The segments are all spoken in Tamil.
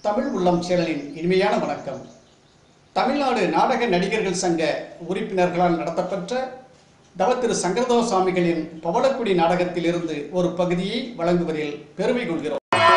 தமிழ் உள்ளம் சேனலின் இனிமையான வணக்கம் தமிழ்நாடு நாடக நடிகர்கள் சங்க உறுப்பினர்களால் நடத்தப்பெற்ற தவத்திரு சங்கரதோ சுவாமிகளின் பவளக்குடி நாடகத்திலிருந்து ஒரு பகுதியை வழங்குவதில் பெருமை கொள்கிறோம்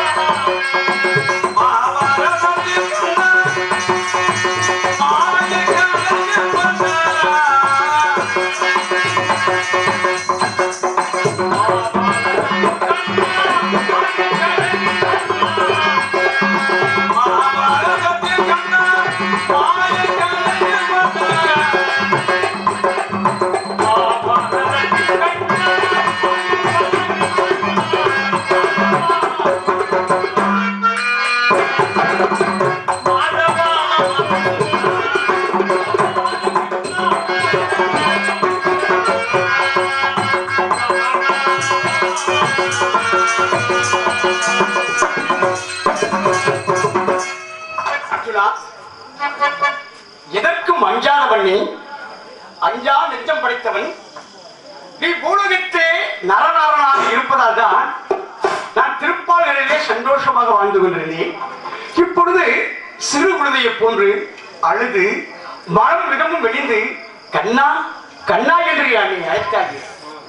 அர்ஜுனா எதற்கும் அஞ்சாதவன் நீ அஞ்சா நெஞ்சம் படைத்தவன் நீ பூலகத்தே நரநாரனாக இருப்பதால் தான் நான் திருப்பாளரிலே சந்தோஷமாக வாழ்ந்து கொண்டிருந்தேன் இப்பொழுது சிறு குழந்தையை போன்று அழுது மனம் விதமும் வெளிந்து கண்ணா கண்ணா என்று என்னை அழைத்தார்கள்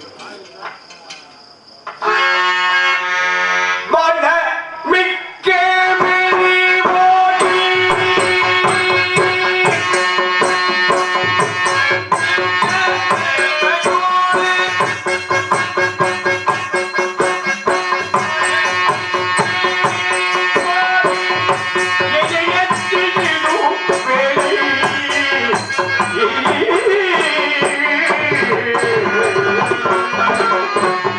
வாழ மிக்க மெலிவோடி. எஜயத்தினிலும் வெளி.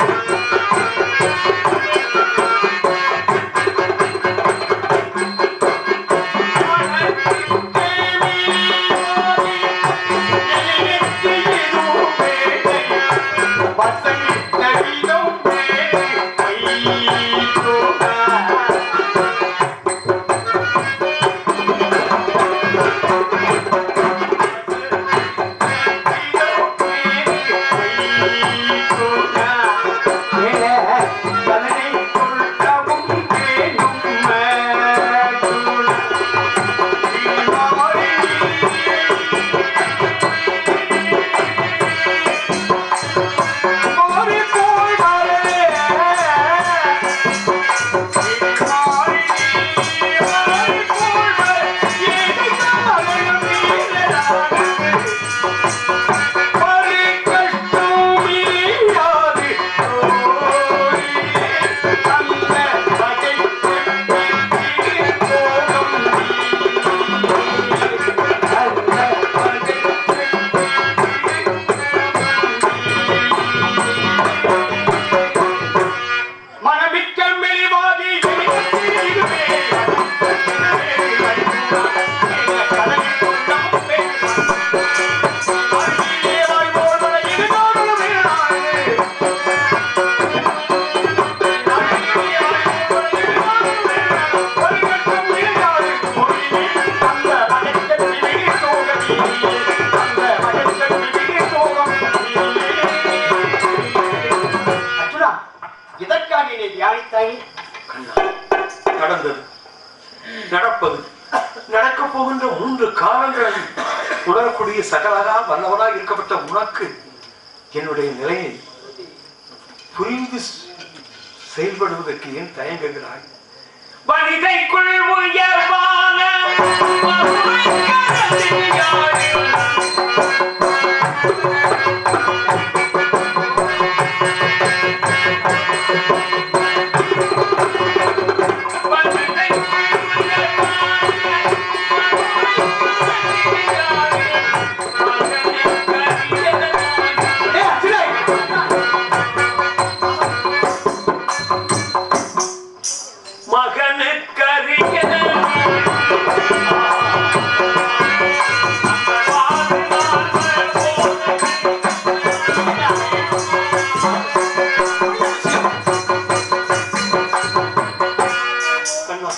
மனமிக்க மெலிவாதி அர்ஜுனா எதற்காக என்னை தியானித்தாய் நடந்தது நடப்பது நடக்கப் போகின்ற மூன்று காலங்களில் உணரக்கூடிய சகலகா வல்லவனாக இருக்கப்பட்ட உனக்கு என்னுடைய நிலையை புரிந்து செயல்படுவதற்கு ஏன் தயங்குகிறாய் வனிதைக்குள் உயர்வான கண்ணா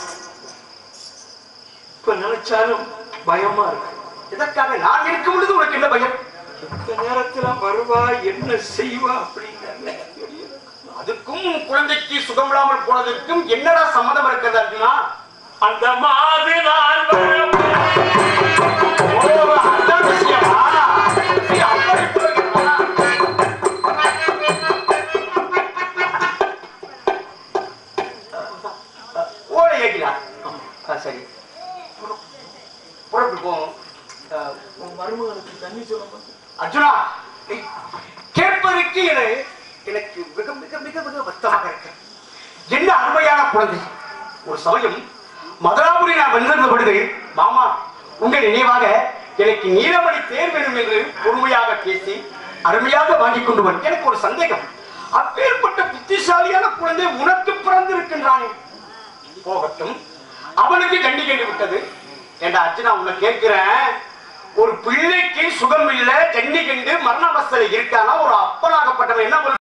இப்ப நினைச்சாலும் பயமா இருக்கு இதற்காக நான் இருக்கும் பொழுது உனக்கு என்ன பயம் இந்த நேரத்துல வருவா என்ன செய்வா அப்படிங்கிற அதுக்கும் உன் குழந்தைக்கு சுகமில்லாமல் போனதற்கும் என்னடா சம்மதம் இருக்கிறது அர்ஜுனா அந்த மாது நான் வர ஓ, அதான் விஷயமா? சரி, அப்படி போய்க்கிறதா? ஓலை ஏற்றினா ஆ, சரி புறப்பட்டு போவோம் அஹ், உன் மருமகனுக்கு தண்ணி சொல்ல மாட்டேன் அர்ஜுனா ஏய், கேட்பதற்கு என எனக்கு மிக மிக மிக மிக வருத்தமாக இருக்கு என்ன அருமையான குழந்தை ஒரு சமயம் மதுராபுரி நான் வந்திருந்த பொழுது மாமா உங்கள் நினைவாக எனக்கு நீலமணி தேர் வேணும் என்று பொறுமையாக பேசி அருமையாக வாங்கி கொண்டு வரும் எனக்கு ஒரு சந்தேகம் அப்பேற்பட்ட புத்திசாலியான குழந்தை உனக்கு பிறந்திருக்கின்றானே போகட்டும் அவனுக்கு கண்டி கண்டு விட்டது ஏண்டா அர்ஜுனா உன்னை கேட்கிறேன் ஒரு பிள்ளைக்கு சுகம் இல்ல ஜன்னி கண்டு மரண அவஸ்தையில இருக்கானா ஒரு அப்பனாகப்பட்டவன் என்ன